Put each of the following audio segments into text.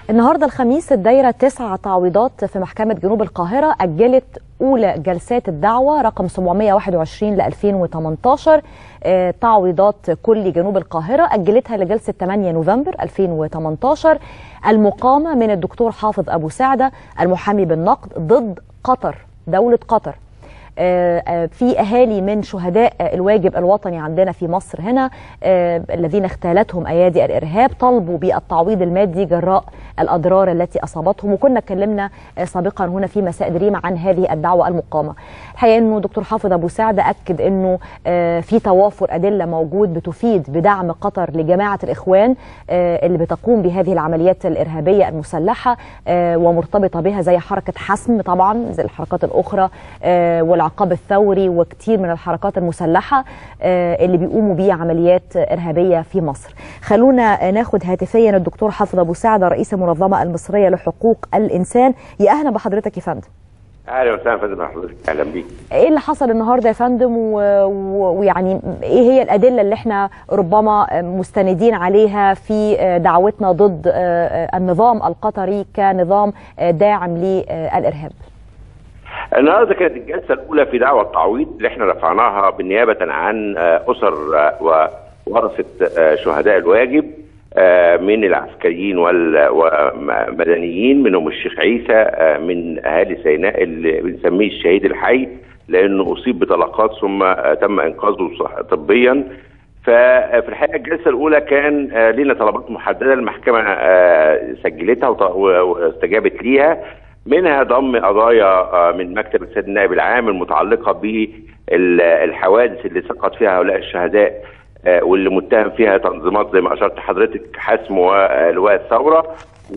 النهارده الخميس الدايره تسع تعويضات في محكمه جنوب القاهره اجلت اولى جلسات الدعوه رقم 721 ل 2018 آه، تعويضات كل جنوب القاهره اجلتها لجلسه 8 نوفمبر 2018 المقامه من الدكتور حافظ ابو سعده المحامي بالنقد ضد قطر دوله قطر آه، آه، في اهالي من شهداء آه، الواجب الوطني عندنا في مصر هنا آه، الذين اغتالتهم ايادي الارهاب طالبوا بالتعويض المادي جراء الاضرار التي اصابتهم وكنا اتكلمنا آه، سابقا هنا في مساء دريم عن هذه الدعوه المقامه. الحقيقه انه دكتور حافظ ابو سعد اكد انه آه، في توافر ادله موجود بتفيد بدعم قطر لجماعه الاخوان آه، اللي بتقوم بهذه العمليات الارهابيه المسلحه آه، ومرتبطه بها زي حركه حسم طبعا زي الحركات الاخرى آه، والعقاب الثوري وكتير من الحركات المسلحه آه، اللي بيقوموا بيه عمليات ارهابيه في مصر. خلونا ناخد هاتفيا الدكتور حافظ ابو سعد رئيس المنظمه المصريه لحقوق الانسان يا اهلا بحضرتك يا فندم. اهلا وسهلا فندم حضرتك اهلا بيك ايه اللي حصل النهارده يا فندم و- و- ويعني ايه هي الادله اللي احنا ربما مستندين عليها في دعوتنا ضد النظام القطري كنظام داعم للارهاب النهارده كانت الجلسه الاولى في دعوه التعويض اللي احنا رفعناها بالنيابه عن آه، اسر آه، وورثه آه، شهداء الواجب آه، من العسكريين وال- والمدنيين منهم الشيخ عيسى آه، من اهالي سيناء اللي بنسميه الشهيد الحي لانه اصيب بطلقات ثم آه، تم انقاذه صح- طبيا ففي الحقيقه الجلسه الاولى كان آه، لنا طلبات محدده المحكمه آه، سجلتها وط- و- واستجابت ليها منها ضم قضايا آه، من مكتب السيد النائب العام المتعلقه بالحوادث اللي سقط فيها هؤلاء الشهداء آه، واللي متهم فيها تنظيمات زي ما اشرت حضرتك حسم ولواء الثوره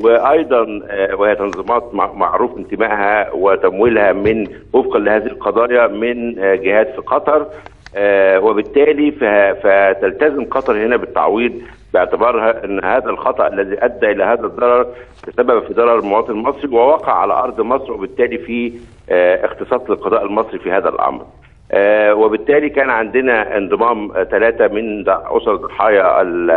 وايضا آه، وهي تنظيمات مع- معروف انتمائها وتمويلها من وفقا لهذه القضايا من آه، جهات في قطر آه، وبالتالي ف- فتلتزم قطر هنا بالتعويض باعتبارها ان هذا الخطا الذي ادى الى هذا الضرر تسبب في ضرر المواطن المصري ووقع على ارض مصر وبالتالي في آه، اختصاص للقضاء المصري في هذا الامر. آه، وبالتالي كان عندنا انضمام آه، ثلاثه من ض- اسر ضحايا ال-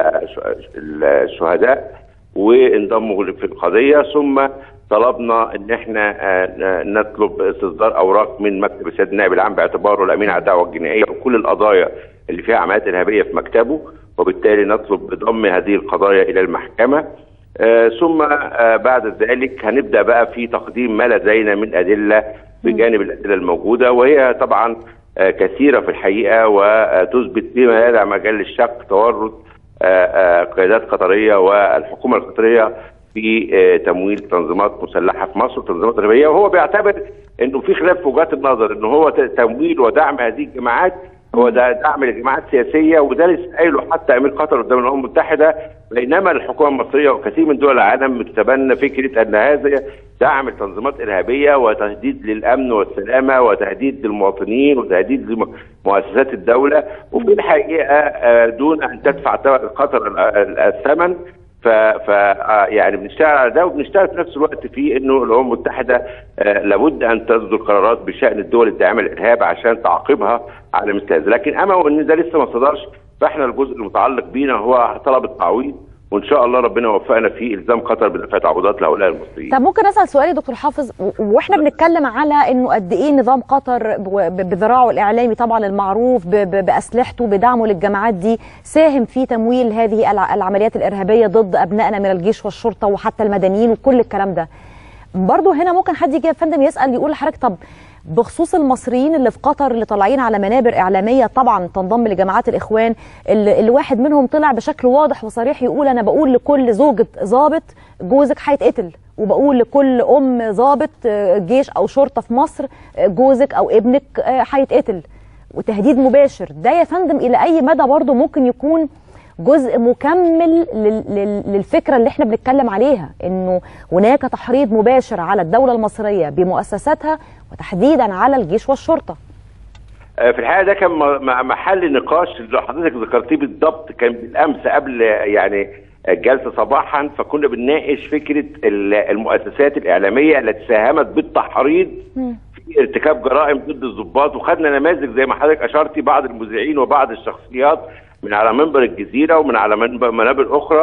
ال- الشهداء وانضموا في القضيه ثم طلبنا ان احنا آه، نطلب استصدار اوراق من مكتب السيد النائب العام باعتباره الامين على الدعوه الجنائيه وكل القضايا اللي فيها عمليات ارهابيه في مكتبه وبالتالي نطلب بضم هذه القضايا الى المحكمه آه، ثم آه، بعد ذلك هنبدا بقى في تقديم ما لدينا من ادله بجانب الادله الموجوده وهي طبعا آه، كثيره في الحقيقه وتثبت بما يدع مجال للشك تورط آه، آه، قيادات قطريه والحكومه القطريه في آه، تمويل تنظيمات مسلحه في مصر وتنظيمات ارهابيه وهو بيعتبر انه في خلاف في وجهات النظر انه هو ت- تمويل ودعم هذه الجماعات هو ده دعم لجماعات سياسيه وده لسه قايله حتى امير قطر قدام الامم المتحده بينما الحكومه المصريه وكثير من دول العالم بتتبنى فكره ان هذا دعم لتنظيمات ارهابيه وتهديد للامن والسلامه وتهديد للمواطنين وتهديد لمؤسسات الدوله وفي الحقيقه آه، دون ان تدفع قطر ال- ال- الثمن ف, ف آه، يعني بنشتغل على ده وبنشتغل في نفس الوقت في انه الامم المتحده آه، لابد ان تصدر قرارات بشان الدول الداعمه للارهاب عشان تعاقبها على مثل هذا، لكن اما ان ده لسه ما صدرش فاحنا الجزء المتعلق بينا هو طلب التعويض وان شاء الله ربنا يوفقنا في الزام قطر بدفع تعويضات لهؤلاء المصريين. طب ممكن اسال سؤال يا دكتور حافظ و- واحنا بنتكلم على انه قد ايه نظام قطر ب- ب- بذراعه الاعلامي طبعا المعروف ب- ب- باسلحته بدعمه للجماعات دي ساهم في تمويل هذه الع- العمليات الارهابيه ضد ابنائنا من الجيش والشرطه وحتى المدنيين وكل الكلام ده. برضه هنا ممكن حد يجي يا فندم يسال يقول لحضرتك طب بخصوص المصريين اللي في قطر اللي طالعين على منابر اعلاميه طبعا تنضم لجماعات الاخوان اللي اللي واحد منهم طلع بشكل واضح وصريح يقول انا بقول لكل زوجة ضابط جوزك هيتقتل وبقول لكل ام ضابط آه، جيش او شرطه في مصر آه، جوزك او ابنك آه، هيتقتل وتهديد مباشر ده يا فندم الى اي مدى برضه ممكن يكون جزء مكمل لل- لل- للفكره اللي احنا بنتكلم عليها انه هناك تحريض مباشر على الدوله المصريه بمؤسساتها وتحديدا على الجيش والشرطه آه، في الحقيقه ده كان م- م- محل نقاش اللي حضرتك ذكرتيه بالضبط كان بالامس قبل يعني الجلسه صباحا فكنا بنناقش فكره ال- المؤسسات الاعلاميه التي ساهمت بالتحريض في ارتكاب جرائم ضد الضباط وخدنا نماذج زي ما حضرتك اشرتي بعض المذيعين وبعض الشخصيات من على منبر الجزيره ومن على منبر منابر اخرى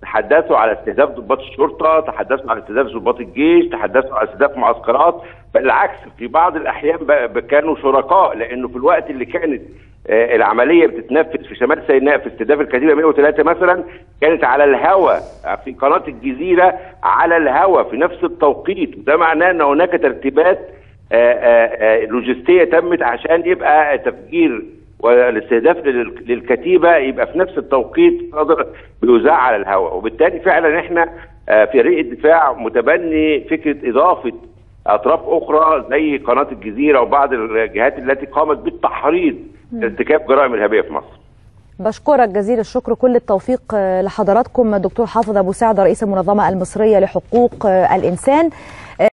تحدثوا على استهداف ضباط الشرطه، تحدثوا على استهداف ضباط الجيش، تحدثوا على استهداف معسكرات، بالعكس في بعض الاحيان كانوا شركاء لانه في الوقت اللي كانت العمليه بتتنفذ في شمال سيناء في استهداف الكتيبه 103 مثلا كانت على الهواء في قناه الجزيره على الهواء في نفس التوقيت وده معناه ان هناك ترتيبات لوجستيه تمت عشان يبقى تفجير والاستهداف للكتيبه يبقى في نفس التوقيت قادر بيذاع على الهواء وبالتالي فعلا احنا فريق الدفاع متبني فكره اضافه اطراف اخرى زي قناه الجزيره وبعض الجهات التي قامت بالتحريض ارتكاب جرائم ارهابيه في مصر. بشكرك جزيل الشكر كل التوفيق لحضراتكم دكتور حافظ ابو سعد رئيس المنظمه المصريه لحقوق الانسان